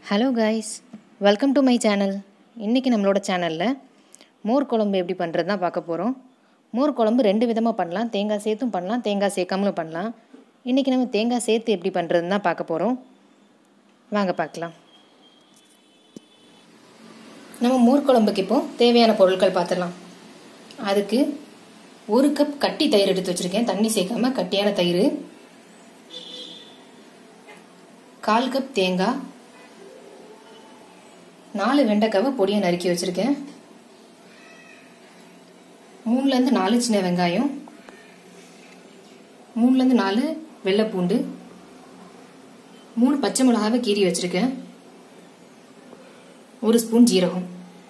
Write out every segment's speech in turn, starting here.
hello guys welcome to my channel இன்றைக்கி நம்மளோட சேனலில் மோர் குழம்பு எப்படி பண்ணுறது தான் பார்க்க போகிறோம் மோர் குழம்பு ரெண்டு விதமாக பண்ணலாம் தேங்காய் சேர்த்தும் பண்ணலாம் தேங்காய் சேர்க்காமலும் பண்ணலாம் இன்றைக்கி நம்ம தேங்காய் சேர்த்து எப்படி பண்ணுறதுன்னு தான் பார்க்க போகிறோம் வாங்க பார்க்கலாம் நம்ம மோர் குழம்புக்கு இப்போ தேவையான பொருட்கள் பார்த்துடலாம் அதுக்கு ஒரு கப் கட்டி தயிர் எடுத்து வச்சுருக்கேன் தண்ணி சேர்க்காம கட்டியான தயிர் கால் கப் தேங்காய் நாலு வெண்டைக்காவை பொடியை நறுக்கி வச்சுருக்கேன் மூணுலேருந்து நாலு சின்ன வெங்காயம் மூணுலேருந்து நாலு வெள்ளைப்பூண்டு மூணு பச்சை மிளகாவை கீறி வச்சுருக்கேன் ஒரு ஸ்பூன் ஜீரகம்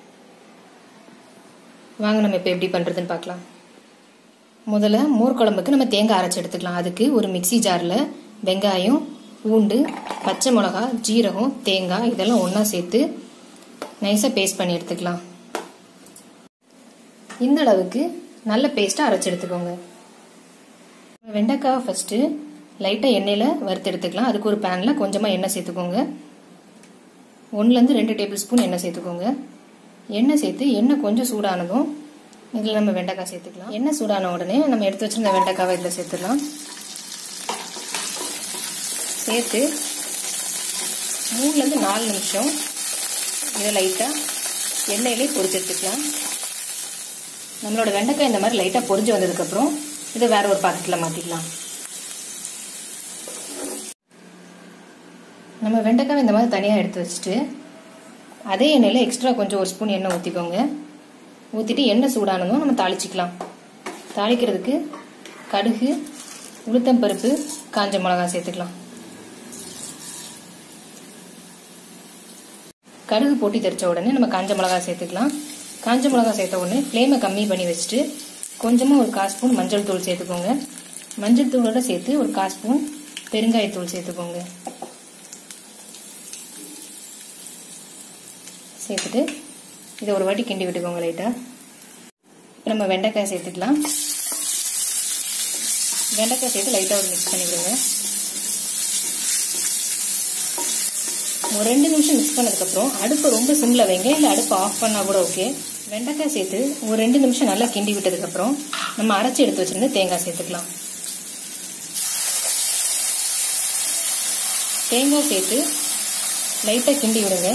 வாங்க நம்ம இப்போ எப்படி பண்ணுறதுன்னு பார்க்கலாம் முதல்ல மோர் குழம்புக்கு நம்ம தேங்காய் அரைச்சி எடுத்துக்கலாம் அதுக்கு ஒரு மிக்சி ஜாரில் வெங்காயம் பூண்டு பச்சை மிளகா ஜீரகம் தேங்காய் இதெல்லாம் ஒன்றா சேர்த்து நைஸாக பேஸ்ட் பண்ணி எடுத்துக்கலாம் இந்த அளவுக்கு நல்ல பேஸ்ட்டாக அரைச்சி எடுத்துக்கோங்க வெண்டைக்காவை ஃபஸ்ட்டு லைட்டாக எண்ணெயில் வறுத்து எடுத்துக்கலாம் அதுக்கு ஒரு பேனில் கொஞ்சமாக எண்ணெய் சேர்த்துக்கோங்க ஒன்றுலேருந்து ரெண்டு டேபிள் ஸ்பூன் எண்ணெய் சேர்த்துக்கோங்க எண்ணெய் சேர்த்து எண்ணெய் கொஞ்சம் சூடானதும் இதில் நம்ம வெண்டைக்காய் சேர்த்துக்கலாம் எண்ணெய் சூடான உடனே நம்ம எடுத்து வச்சிருந்த வெண்டைக்காவை இதில் சேர்த்துடலாம் சேர்த்து மூணுலேருந்து நாலு நிமிஷம் இதை லைட்டாக எண்ணெயிலே பொரிச்சு எடுத்துக்கலாம் நம்மளோட வெண்டைக்காய் இந்த மாதிரி லைட்டாக பொரிஞ்சு வந்ததுக்கப்புறம் இதை வேற ஒரு பாத்திரத்தில் மாற்றிக்கலாம் நம்ம வெண்டைக்காய் இந்த மாதிரி தனியாக எடுத்து வச்சுட்டு அதே எண்ணெயில் எக்ஸ்ட்ரா கொஞ்சம் ஒரு ஸ்பூன் எண்ணெய் ஊற்றிக்கோங்க ஊற்றிட்டு எண்ணெய் சூடானதும் நம்ம தாளிச்சிக்கலாம் தாளிக்கிறதுக்கு கடுகு உளுத்தம்பருப்பு காஞ்ச மிளகா சேர்த்துக்கலாம் கடுகு போட்டி தெரிச்ச உடனே நம்ம காஞ்ச மிளகா சேர்த்துக்கலாம் காஞ்ச மிளகா சேர்த்த உடனே ஃப்ளேமை கம்மி பண்ணி வச்சுட்டு கொஞ்சமாக ஒரு கால் ஸ்பூன் மஞ்சள் தூள் சேர்த்துக்கோங்க மஞ்சள் தூளோட சேர்த்து ஒரு கால் ஸ்பூன் பெருங்காயத்தூள் சேர்த்துக்கோங்க சேர்த்துட்டு இதை ஒரு வாட்டி கிண்டி விட்டுக்கோங்க லைட்டாக நம்ம வெண்டைக்காய் சேர்த்துக்கலாம் வெண்டைக்காய் சேர்த்து லைட்டாக ஒரு மிக்ஸ் பண்ணி விடுங்க ஒரு ரெண்டு நிமிஷம் மிக்ஸ் பண்ணதுக்கப்புறம் அடுப்பை ரொம்ப சிம்மில் வைங்க இல்லை அடுப்பை ஆஃப் பண்ணால் கூட ஓகே வெண்டைக்காய் சேர்த்து ஒரு ரெண்டு நிமிஷம் நல்லா கிண்டி விட்டதுக்கப்புறம் நம்ம அரைச்சி எடுத்து வச்சிருந்து தேங்காய் சேர்த்துக்கலாம் தேங்காய் சேர்த்து லைட்டாக கிண்டி விடுங்க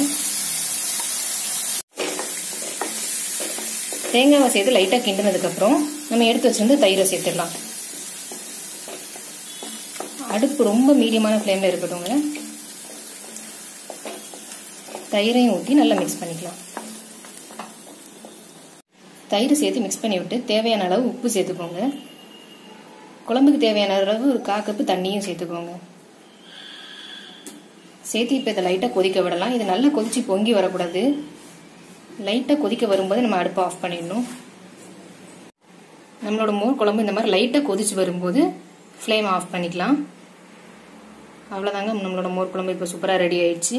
தேங்காவை சேர்த்து லைட்டாக கிண்டினதுக்கப்புறம் நம்ம எடுத்து வச்சிருந்து தயிரை சேர்த்துடலாம் அடுப்பு ரொம்ப மீடியமான ஃப்ளேமில் இருக்கட்டும்ங்க தயிரையும் ஊற்றி நல்லா மிக்ஸ் பண்ணிக்கலாம் தயிர் சேர்த்து மிக்ஸ் பண்ணி விட்டு தேவையான அளவு உப்பு சேர்த்துக்கோங்க குழம்புக்கு தேவையான அளவு ஒரு கா கப்பு தண்ணியும் சேர்த்துக்கோங்க சேர்த்து இப்போ இதை லைட்டாக கொதிக்க விடலாம் இது நல்லா கொதிச்சு பொங்கி வரக்கூடாது லைட்டாக கொதிக்க வரும்போது நம்ம அடுப்பை ஆஃப் பண்ணிடணும் நம்மளோட மோர் குழம்பு இந்த மாதிரி லைட்டாக கொதிச்சு வரும்போது ஃப்ளேம் ஆஃப் பண்ணிக்கலாம் அவ்வளோதாங்க நம்மளோட மோர் குழம்பு இப்போ சூப்பராக ரெடி ஆயிடுச்சு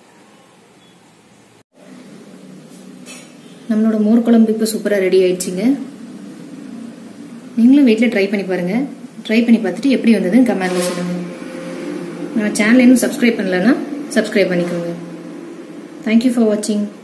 நம்மளோட மோர் குழம்பு இப்போ சூப்பராக ரெடி ஆயிடுச்சுங்க நீங்களும் வீட்டில் ட்ரை பண்ணி பாருங்கள் ட்ரை பண்ணி பார்த்துட்டு எப்படி வந்ததுன்னு கமெண்ட்டில் சொல்லுங்கள் நம்ம சேனல் இன்னும் சப்ஸ்கிரைப் பண்ணலன்னா சப்ஸ்கிரைப் பண்ணிக்கோங்க தேங்க்யூ ஃபார் வாட்சிங்